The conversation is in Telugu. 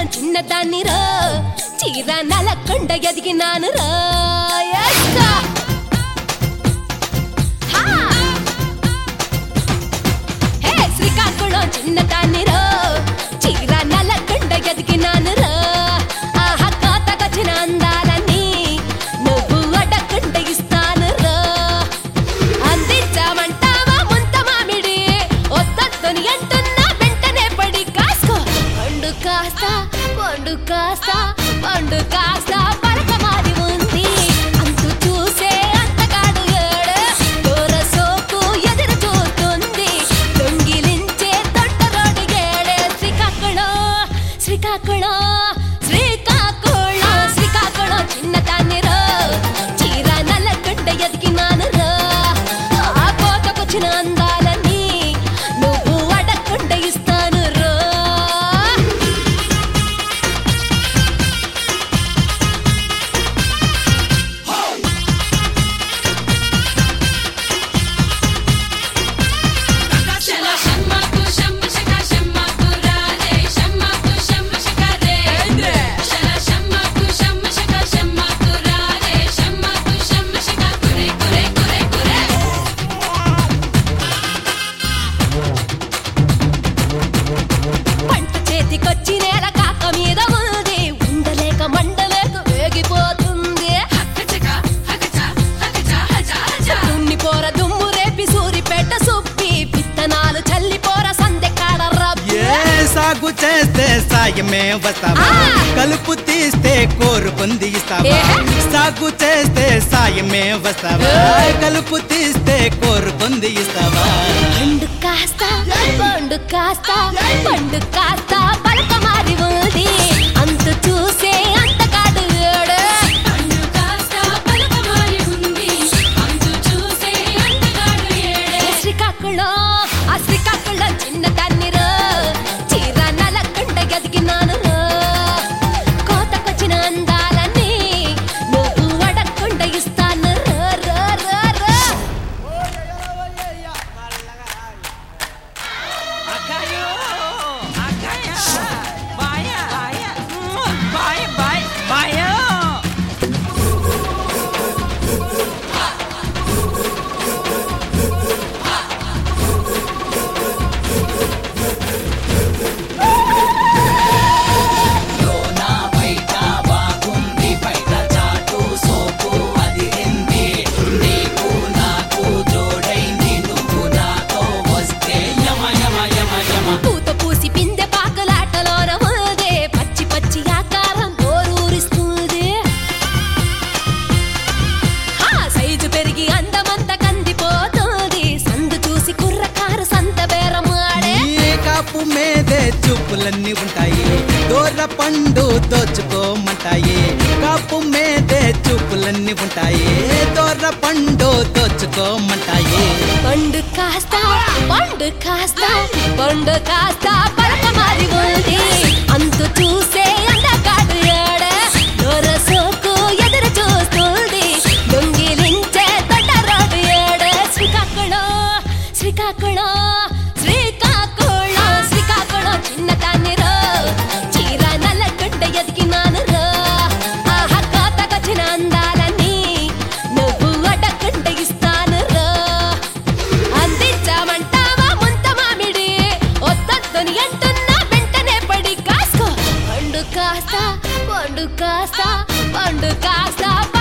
చిన్నదాన్ని రో చీర నలకొండ ఎదిగినాను రో యస్సా. హా. హే శ్రీకాకుళం చిన్నదాన్ని రో చీర నలకొండ ఎదిగినాను రో ఆహా కోతకొచ్చిన అందాలన్నీ నువ్వు అడగకుండా ఇస్తాను రో అందించామంటావా ముంత మామిడి వద్దొద్దని అంటున్నా వెంటనే పడి కాసుకో పండు కాస్త పండు కాస్త పండు కాస్త పలక మారి ఉంది అంతు చూసే అంతగాడు ఏడు దూర సోకు ఎదురు చూస్తుంది దొంగిలించే దొడ్డ రోడ్డు ఏడే శ్రీకాకుళం శ్రీకాకుళం శ్రీకాకుళం శ్రీకాకుళం చిన్నదాన్ని రో చీర నల్లగడ్డ ఎదిగినాను రో ఆ కోతకొచ్చిన అందాలని నువ్వు అడగకుండా ఇస్తాను రో శల షమ్మకు షమ్మ శక షమ్మకు రారే షమ్మకు షమ్మ శక రే శల షమ్మకు షమ్మ శక షమ్మకు రారే షమ్మకు షమ్మ శక కురే కురే కురే కురే పంట చేతికొచ్చి నేల కాక మీద ఉంది ఉండలేక మండలేక వేగిపోతుంది హకచక హకచ హకచ హజ హజ దున్ని పోర దుమ్ము రేపి సూరిపేట సుప్పి విత్తనాలు చల్లి పోర సందె కాడ రబ్బి ఏ సాగు చేస్తే సాయమే వస్తావా ఆ! కలుపు తీస్తే కోరుకుంది ఇస్తావా ఏ? సాగు చేస్తే సాయమే వస్తావా కలుపు తీస్తే కోరుకుంది ఇస్తావా పండు కాస్త పండు కాస్త పండు కాస్త పలక మారి ఉంది అంత చూసే అంతకాడు ఏడు పండు కాస్త పలక మారి ఉంది అంతు చూసే అంతగాడు ఏడే శ్రీకాకుళం ఆ శ్రీకాకుళం చిన్న తన్నిరో చీర నలకొండ గదిగినాను కోతకొచ్చిన అందాలని నువ్వు అడగకుండా ఇస్తాను రో రో రో రో Akayo! Akaya! Baya! Baya! Baya! Baya! Baya! పూత పూసి పిందె పాకలాటలోన ఊదే పచ్చి పచ్చి ఆకారం నోరూరిస్తుంది ఆ సైజు పెరిగి అందమంత కందిపోతుంది సందు చూసి కుర్రకారు సంత బేరమాడే ఈ కాపు మీదే చూపులన్నీ ఉంటాయి దూర పండు దోచుకోమంటాయి కాపు మీదే చూపులన్నీ ఉంటాయి దూర పండు దోచుకోమంటాయి పండు కాస్త పండు కాస్త పండు కాస్త పలక మారి ఉంది అంతు చూసే అందగాడు ఏడే దూర సోకు ఎదురు చూస్తుంది దొంగిలించే దొడ్డ రోడ్డు ఏడే శ్రీకాకుళం శ్రీకాకుళం శ్రీకాకుళం శ్రీకాకుళం చిన్నదాన్ని రో చీర నల్లగడ్డ ఎదిగినాను రో ఆహా కోతకొచ్చిన అందాలని నువ్వు అడగకుండా ఇస్తాను రో అందించామంటావా ముంత మామిడి వద్దొద్దని అంటున్నా వెంటనే పడి కాసుకో పండు కాస్త పండు కాస్త పండు కాస్త